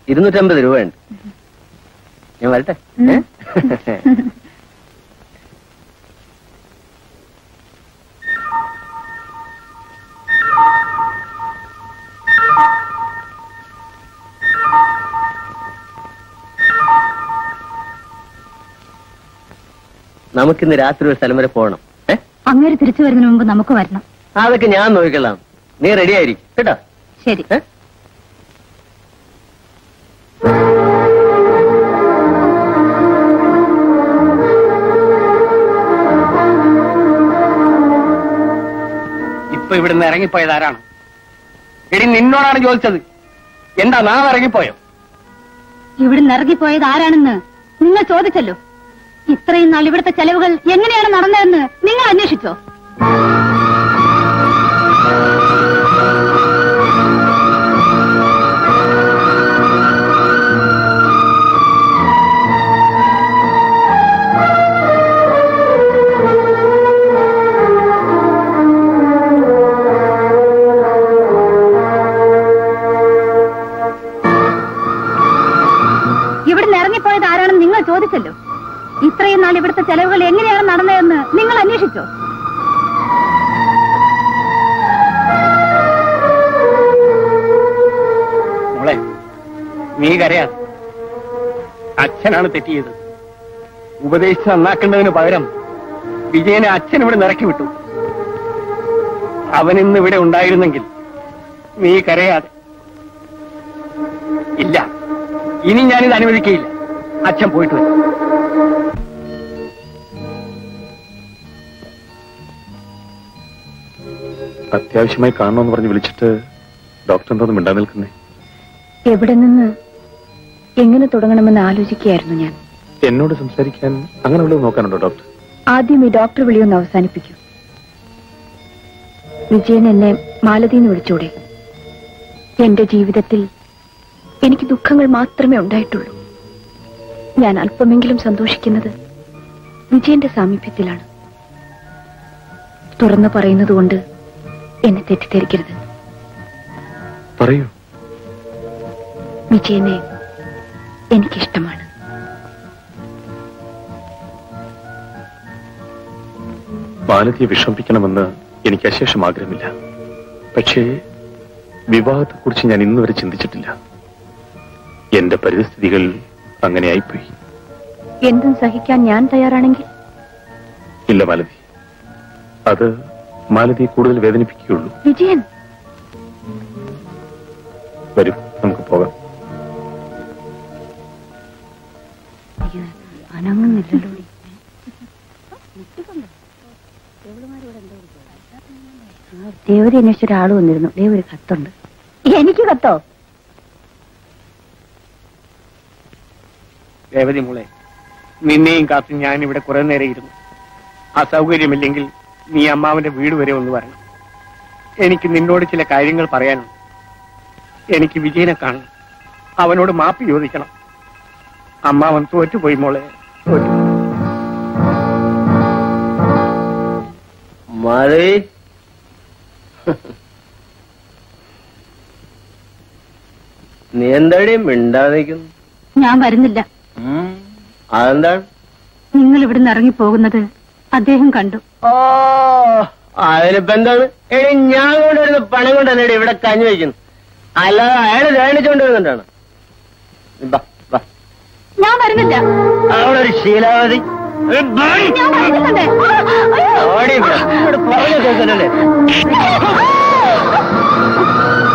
ഇരുന്നൂറ്റമ്പത് രൂപയുണ്ട് ഞാൻ വരട്ടെ ഏ? നമുക്കിന്ന് രാത്രി ഒരു സ്ഥലം വരെ പോകണം ഏ അങ്ങേര് തിരിച്ചു വരുന്നതിന് മുമ്പ് നമുക്ക് വരണം അതൊക്കെ ഞാൻ നോക്കിക്കൊള്ളാം നീ റെഡി ആയിരിക്കും കേട്ടോ ശരി ഏ? ഇപ്പൊ ഇവിടുന്ന് ഇറങ്ങിപ്പോയത് ആരാണ് എടി നിന്നോടാണ് ചോദിച്ചത് എന്താ നാം ഇറങ്ങിപ്പോയോ ഇവിടുന്ന് ഇറങ്ങിപ്പോയത് ആരാണെന്ന് നിങ്ങൾ ചോദിച്ചല്ലോ ഇത്രയും നാൾ ഇവിടുത്തെ ചെലവുകൾ എങ്ങനെയാണ് നടന്നതെന്ന് നിങ്ങൾ അന്വേഷിച്ചോ ഇവിടുന്ന് ഇറങ്ങിപ്പോയത് ആരാണെന്ന് നിങ്ങൾ ചോദിച്ചല്ലോ ഇത്രയും നാൾ ഇവിടുത്തെ ചെലവുകൾ എങ്ങനെയാണ് നടന്നതെന്ന് നിങ്ങൾ അന്വേഷിച്ചോ മോളെ നീ കരയാ അച്ഛനാണ് തെറ്റിയത് ഉപദേശിച്ച് നന്നാക്കേണ്ടതിന് പകരം വിജയനെ അച്ഛൻ ഇവിടെ നിറക്കി വിട്ടു അവൻ ഇന്ന് ഇവിടെ ഉണ്ടായിരുന്നെങ്കിൽ നീ കരയാതെ ഇല്ല ഇനി ഞാനിത് അനുവദിക്കയില്ല അച്ഛൻ പോയിട്ട് വരും അത്യാവശ്യമായി കാണണമെന്ന് പറഞ്ഞ് വിളിച്ചിട്ട് ഡോക്ടർ എന്തോന്നും മിണ്ടാ നിൽക്കുന്നേ എവിടെ നിന്ന് എങ്ങനെ തുടങ്ങണമെന്ന് ആലോചിക്കുകയായിരുന്നു ഞാൻ എന്നോട് സംസാരിക്കാൻ അങ്ങനെ ഉള്ളത് നോക്കാനുണ്ടോ ഡോക്ടർ ആദ്യം ഈ ഡോക്ടർ വിളിയൊന്ന് അവസാനിപ്പിക്കൂ വിജയൻ എന്നെ മാലതിന്ന് വിളിച്ചൂടെ എന്റെ ജീവിതത്തിൽ എനിക്ക് ദുഃഖങ്ങൾ മാത്രമേ ഉണ്ടായിട്ടുള്ളൂ ഞാൻ അല്പമെങ്കിലും സന്തോഷിക്കുന്നത് വിജയന്റെ സാമീപ്യത്തിലാണ് തുറന്നു പറയുന്നത് കൊണ്ട് എന്നെ തെറ്റിദ്ധരിക്കരുത് പറയൂ വിജയനെ എനിക്കിഷ്ടമാണ് മാലതിയെ വിഷമിപ്പിക്കണമെന്ന് എനിക്ക് അശേഷം ആഗ്രഹമില്ല പക്ഷേ വിവാഹത്തെക്കുറിച്ച് ഞാൻ ഇന്നുവരെ ചിന്തിച്ചിട്ടില്ല എന്റെ പരിസ്ഥിതികൾ അങ്ങനെ ആയിപ്പോയി എന്തും സഹിക്കാൻ ഞാൻ തയ്യാറാണെങ്കിൽ ഇല്ല മാലതി അത് മാലതിയെ കൂടുതൽ വേദനിപ്പിക്കുകയുള്ളൂ വിജയൻ വരൂ നമുക്ക് പോകാം അനങ്ങുന്നില്ലല്ലോ ദേവതി അന്വേഷിച്ച ഒരാൾ വന്നിരുന്നു ദേവ ഒരു കത്തുണ്ട് എനിക്ക് കത്തോ രേവതി മോളെ നിന്നെയും കാത്ത് ഞാൻ ഇവിടെ കുറെ നേരം ഇരുന്നു അസൗകര്യമില്ലെങ്കിൽ നീ അമ്മാവന്റെ വീട് വരെ ഒന്ന് വരണം എനിക്ക് നിന്നോട് ചില കാര്യങ്ങൾ പറയാനുണ്ട് എനിക്ക് വിജയനെ കാണണം അവനോട് മാപ്പ് ചോദിക്കണം അമ്മാവൻ തോറ്റുപോയി മോളെ തോറ്റു മതി നീ എന്താടി മിണ്ടാതിരിക്കുന്നു ഞാൻ വരുന്നില്ല അതെന്താണ് നിങ്ങൾ ഇവിടുന്ന് ഇറങ്ങിപ്പോകുന്നത് അദ്ദേഹം കണ്ടു ഓ അതിനിപ്പോ എന്താണ് എടി ഞാൻ കൊണ്ടുവരുന്ന പണം കൊണ്ടല്ലേ ഇവിടെ കഞ്ഞി വയ്ക്കുന്നു അല്ലാതെ അയാള് ലേണിച്ചോണ്ട് വരുന്നുണ്ടാണ് ബാ, ബാ. ഞാൻ വരുന്നില്ല അവിടെ ഒരു ശീലാവതി ഒരു ബായി. ഞാൻ വരുന്നുണ്ട് ഓടി ഇവിടെ. ഇവിടെ പറഞ്ഞ കേൾക്കണല്ലേ